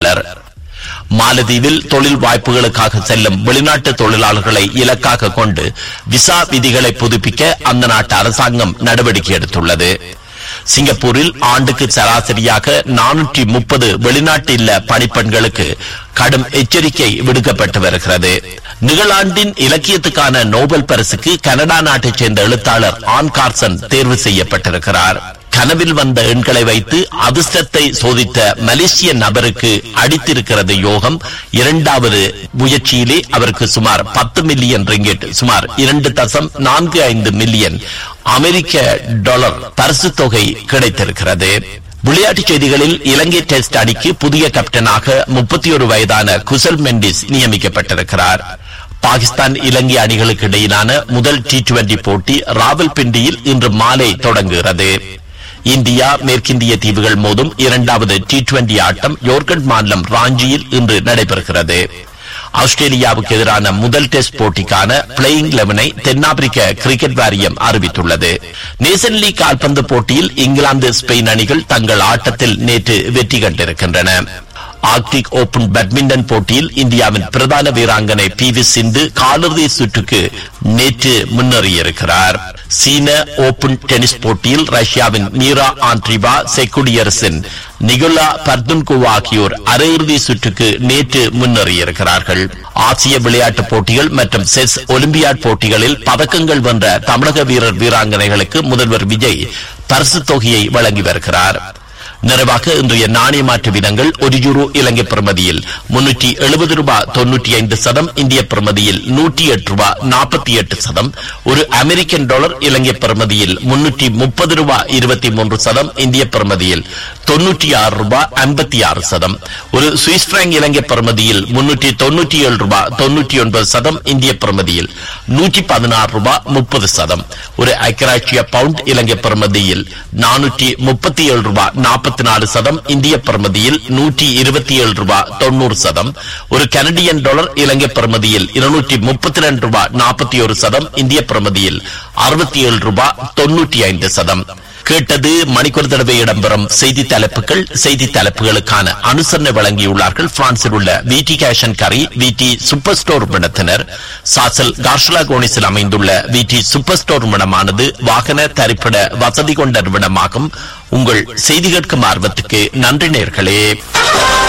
தெரிவித்துள்ளனர் மாலத்தீவில் தொழில் வாய்ப்புகளுக்காக செல்லும் வெளிநாட்டு தொழிலாளர்களை இலக்காக கொண்டு விசா விதிகளை புதுப்பிக்க அந்த நாட்டு அரசாங்கம் நடவடிக்கை எடுத்துள்ளது சிங்கப்பூரில் ஆண்டுக்கு சராசரியாக நானூற்றி முப்பது வெளிநாட்டு இல்ல பணிப்பெண்களுக்கு கடும் எச்சரிக்கை விடுக்கப்பட்டு வருகிறது நிகழாண்டின் இலக்கியத்துக்கான நோபல் பரிசுக்கு கனடா நாட்டைச் சேர்ந்த எழுத்தாளர் ஆன் கார்சன் தேர்வு செய்யப்பட்டிருக்கிறார் கனவில் வந்த எண்களை வைத்து அதிர்ஷ்டத்தை சோதித்த மலேசிய நபருக்கு அடித்திருக்கிறது யோகம் இரண்டாவது முயற்சியிலே அவருக்கு சுமார் பத்து மில்லியன் ரிங்கெட் சுமார் இரண்டு தசம் நான்கு ஐந்து மில்லியன் அமெரிக்க டாலர் பரிசு தொகை கிடைத்திருக்கிறது விளையாட்டுச் செய்திகளில் இலங்கை டெஸ்ட் அணிக்கு புதிய கேப்டனாக முப்பத்தி ஒரு வயதான குசல் மெண்டிஸ் நியமிக்கப்பட்டிருக்கிறார் பாகிஸ்தான் இலங்கை அணிகளுக்கு இடையிலான முதல் டி டுவெண்டி போட்டி ராவல்பிண்டியில் இன்று மாலை தொடங்குகிறது இந்தியா மேற்கிந்திய தீவுகள் மோதும் இரண்டாவது டி டுவெண்டி ஆட்டம் யோர்கட் மாநிலம் ராஞ்சியில் இன்று நடைபெறுகிறது ஆஸ்திரேலியாவுக்கு எதிரான முதல் டெஸ்ட் போட்டிக்கான பிளேயிங் லெவனை தென்னாப்பிரிக்க கிரிக்கெட் வாரியம் அறிவித்துள்ளது நேஷன் லீக் கால்பந்து போட்டியில் இங்கிலாந்து ஸ்பெயின் அணிகள் தங்கள் ஆட்டத்தில் நேற்று வெற்றி கண்டிருக்கின்றன ஆர்க்டிக் ஓபன் பேட்மிண்டன் போட்டியில் இந்தியாவின் பிரதான வீராங்கனை பி வி சிந்து காலிறுதி சுற்றுக்கு நேற்று முன்னேறியிருக்கிறார் சீன ஓபன் டென்னிஸ் போட்டியில் ரஷ்யாவின் மீரா ஆண்ட்ரிவா செக்குடியரசின் நிகோலா பர்துன்கோவா ஆகியோர் அரையிறுதி சுற்றுக்கு நேற்று முன்னேறியிருக்கிறார்கள் ஆசிய விளையாட்டுப் போட்டிகள் மற்றும் செஸ் ஒலிம்பியாட் போட்டிகளில் பதக்கங்கள் வென்ற தமிழக வீரர் வீராங்கனைகளுக்கு முதல்வர் விஜய் பரிசுத் தொகையை வழங்கி வருகிறார் நிறைவாக இன்றைய நாணய மாற்று வீதங்கள் ஒரு யூரோ இலங்கை பிரமதியில் முன்னூற்றி எழுபது ரூபாய் தொன்னூற்றி ஐந்து சதம் இந்திய பிரமதியில் நூற்றி எட்டு ரூபாய் நாற்பத்தி எட்டு சதம் ஒரு அமெரிக்கன் டாலர் இலங்கை பிரமதியில் முன்னூற்றி முப்பது ரூபாய் இருபத்தி மூன்று சதம் இந்திய பிரமதியில் தொன்னூற்றி ஆறு ரூபாய் ஐம்பத்தி ஆறு சதம் ஒரு சுவிஸ் பிராங்க் இலங்கை பிரமதியில் முன்னூற்றி தொன்னூற்றி ஏழு ரூபாய் தொன்னூற்றி ஒன்பது சதம் இந்திய பிரமதியில் நூற்றி பதினாறு ரூபாய் முப்பது சதம் ஒரு ஐக்கராட்சிய பவுண்ட் இலங்கை பிரமதியில் நானூற்றி முப்பத்தி ஏழு ரூபாய் நாற்பத்தி நாலு சதம் இந்திய பிரமதியில் நூற்றி இருபத்தி ஏழு ரூபாய் தொண்ணூறு சதம் ஒரு கனடியன் டாலர் இலங்கை பிரமதியில் இருநூற்றி முப்பத்தி ரெண்டு ரூபாய் நாற்பத்தி ஒரு சதம் இந்திய பிரமதியில் அறுபத்தி ஏழு ரூபாய் தொன்னூற்றி ஐந்து சதம் கேட்டது மணிக்கொரு தடவை இடம்பெறும் செய்தி தலைப்புகள் செய்தி தலைப்புகளுக்கான அனுசரணை வழங்கியுள்ளார்கள் பிரான்சில் உள்ள விடி கேஷன் கரி விடி சூப்பர் ஸ்டோர் நிறுவனத்தினர் சாசல் கார்ஷலா கோனிஸில் அமைந்துள்ள விடி சூப்பர் ஸ்டோர் நிறுவனமானது வாகன தரிப்பிட வசதி கொண்ட நிறுவனமாகும் உங்கள் செய்தி கேட்கும் ஆர்வத்துக்கு நன்றி நேர்களே